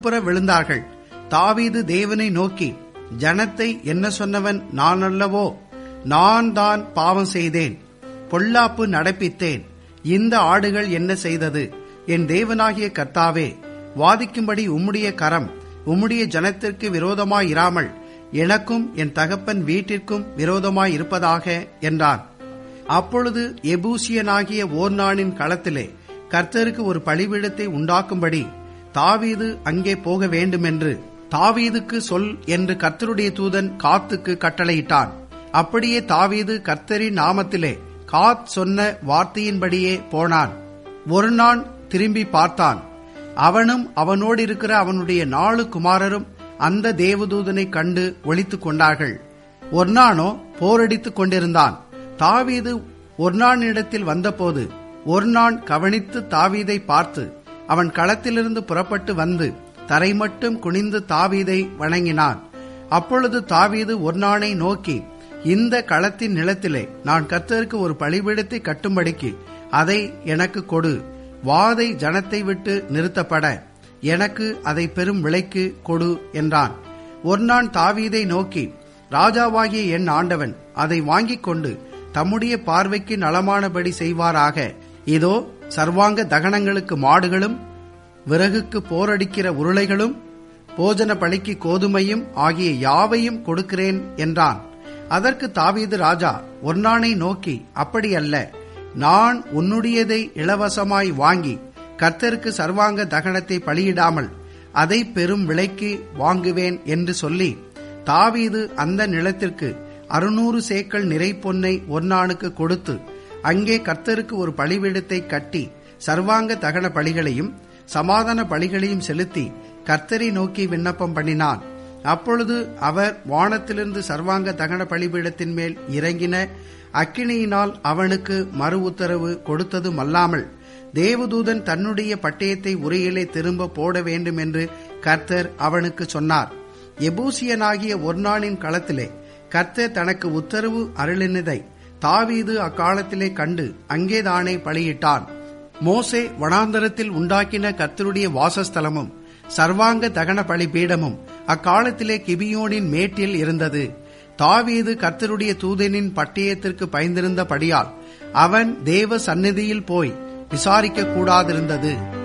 புற விழுந்தார்கள் தாவீது தேவனை நோக்கி ஜனத்தை என்ன சொன்னவன் நான் அல்லவோ நான் தான் பாவம் செய்தேன் பொல்லாப்பு நடப்பித்தேன் இந்த ஆடுகள் என்ன செய்தது என் தேவனாகிய கர்த்தாவே வாதிக்கும்படி உம்முடைய கரம் உம்முடைய ஜனத்திற்கு விரோதமாயிராமல் எனக்கும் என் தகப்பன் வீட்டிற்கும் விரோதமாயிருப்பதாக என்றான் அப்பொழுது எபூசியனாகிய ஓர்நானின் களத்திலே கர்த்தருக்கு ஒரு பலிபீடத்தை உண்டாக்கும்படி தாவீது அங்கே போக வேண்டுமென்று தாவீதுக்கு சொல் என்று கர்த்தருடைய தூதன் காத்துக்கு கட்டளையிட்டான் அப்படியே தாவீது கர்த்தரின் நாமத்திலே காத் சொன்ன வார்த்தையின்படியே போனான் ஒரு நாள் திரும்பி பார்த்தான் அவனும் அவனோடு இருக்கிற அவனுடைய நாலு குமாரரும் அந்த தேவதூதனை கண்டு ஒளித்துக் கொண்டார்கள் ஒர்னானோ போரடித்துக் கொண்டிருந்தான் தாவீது ஒர்னானிடத்தில் வந்தபோது ஒர்னான் கவனித்து தாவீதை பார்த்து அவன் களத்திலிருந்து புறப்பட்டு வந்து தரை மட்டும் குனிந்து தாவீதை வணங்கினான் அப்பொழுது தாவீது ஒர்னானை நோக்கி இந்த களத்தின் நிலத்திலே நான் கர்த்தருக்கு ஒரு பலிபீடத்தை கட்டும்படிக்கு அதை எனக்கு கொடு வாதை ஜனத்தை விட்டு நிறுத்தப்பட எனக்கு அதை பெரும் விலைக்கு கொடு என்றான் ஒர்னான் தாவீதை நோக்கி ராஜாவாகிய என் ஆண்டவன் அதை வாங்கிக் கொண்டு தம்முடைய பார்வைக்கு நலமானபடி செய்வாராக இதோ சர்வாங்க தகனங்களுக்கு மாடுகளும் விறகுக்கு போரடிக்கிற உருளைகளும் போஜன பலிக்கு கோதுமையும் ஆகிய யாவையும் கொடுக்கிறேன் என்றான் அதற்கு தாவீது ராஜா ஒர்னானை நோக்கி அப்படி அல்ல நான் உன்னுடையதை இலவசமாய் வாங்கி கர்த்தருக்கு சர்வாங்க தகனத்தை பலியிடாமல் அதை பெரும் விலைக்கு வாங்குவேன் என்று சொல்லி தாவீது அந்த நிலத்திற்கு அறுநூறு சேக்கல் நிறை பொன்னை ஒன்னானுக்கு கொடுத்து அங்கே கர்த்தருக்கு ஒரு பலிபீடத்தை கட்டி சர்வாங்க தகன பலிகளையும் சமாதான பலிகளையும் செலுத்தி கர்த்தரை நோக்கி விண்ணப்பம் பண்ணினான் அப்பொழுது அவர் வானத்திலிருந்து சர்வாங்க தகன பலிபீடத்தின் மேல் இறங்கின அக்கினியினால் அவனுக்கு மறு உத்தரவு கொடுத்ததும் அல்லாமல் தேவதூதன் தன்னுடைய பட்டயத்தை உரையிலே திரும்ப போட வேண்டும் என்று கர்த்தர் அவனுக்கு சொன்னார் எபூசியனாகிய ஒர்னானின் களத்திலே கர்த்தர் தனக்கு உத்தரவு அருளினதை தாவீது அக்காலத்திலே கண்டு அங்கேதானே பலியிட்டான் மோசே வனாந்தரத்தில் உண்டாக்கின கர்த்தருடைய வாசஸ்தலமும் சர்வாங்க தகன பலி பீடமும் அக்காலத்திலே கிபியோனின் மேட்டில் இருந்தது தாவீது கர்த்தருடைய தூதனின் பட்டயத்திற்கு பயந்திருந்தபடியால் அவன் தேவ சந்நிதியில் போய் விசாரிக்க கூடாதிருந்தது